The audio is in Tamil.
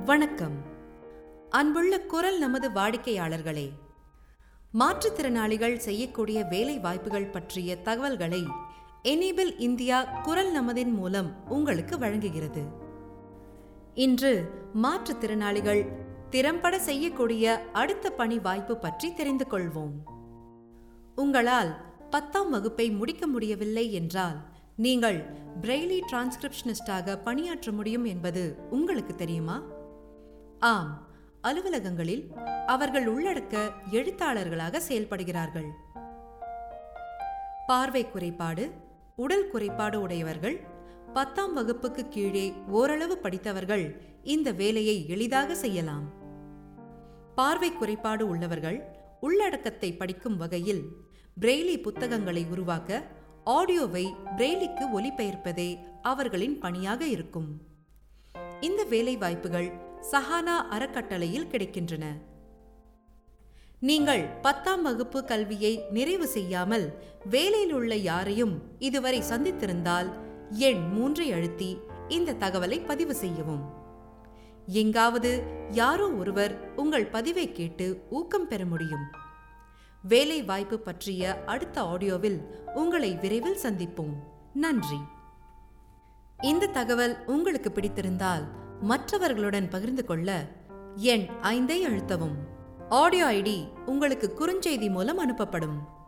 வணக்கம் அன்புள்ள குரல் நமது வாடிக்கையாளர்களே மாற்றுத்திறனாளிகள் செய்யக்கூடிய வேலை வாய்ப்புகள் பற்றிய தகவல்களை எனேபிள் இந்தியா குரல் நமதின் மூலம் உங்களுக்கு வழங்குகிறது இன்று மாற்றுத்திறனாளிகள் திறம்பட செய்யக்கூடிய அடுத்த பணி வாய்ப்பு பற்றி தெரிந்து கொள்வோம் உங்களால் பத்தாம் வகுப்பை முடிக்க முடியவில்லை என்றால் நீங்கள் பிரெய்லி டிரான்ஸ்கிரிப்ஷனிஸ்டாக பணியாற்ற முடியும் என்பது உங்களுக்கு தெரியுமா ஆம் அலுவலகங்களில் அவர்கள் உள்ளடக்க எழுத்தாளர்களாக செயல்படுகிறார்கள் பார்வை குறைபாடு உடல் குறைபாடு உடையவர்கள் பத்தாம் வகுப்புக்கு கீழே ஓரளவு படித்தவர்கள் இந்த வேலையை எளிதாக செய்யலாம் பார்வை குறைபாடு உள்ளவர்கள் உள்ளடக்கத்தை படிக்கும் வகையில் பிரெய்லி புத்தகங்களை உருவாக்க ஆடியோவை பிரெய்லிக்கு ஒலிபெயர்ப்பதே அவர்களின் பணியாக இருக்கும் இந்த வேலை வாய்ப்புகள் சஹானா அறக்கட்டளையில் கிடைக்கின்றன நீங்கள் பத்தாம் வகுப்பு கல்வியை நிறைவு செய்யாமல் வேலையில் உள்ள யாரையும் இதுவரை சந்தித்திருந்தால் எண் மூன்றை அழுத்தி இந்த தகவலை பதிவு செய்யவும் எங்காவது யாரோ ஒருவர் உங்கள் பதிவை கேட்டு ஊக்கம் பெற முடியும் வேலை வாய்ப்பு பற்றிய அடுத்த ஆடியோவில் உங்களை விரைவில் சந்திப்போம் நன்றி இந்த தகவல் உங்களுக்கு பிடித்திருந்தால் மற்றவர்களுடன் பகிர்ந்து கொள்ள எண் ஐந்தை அழுத்தவும் ஆடியோ ஐடி உங்களுக்கு குறுஞ்செய்தி மூலம் அனுப்பப்படும்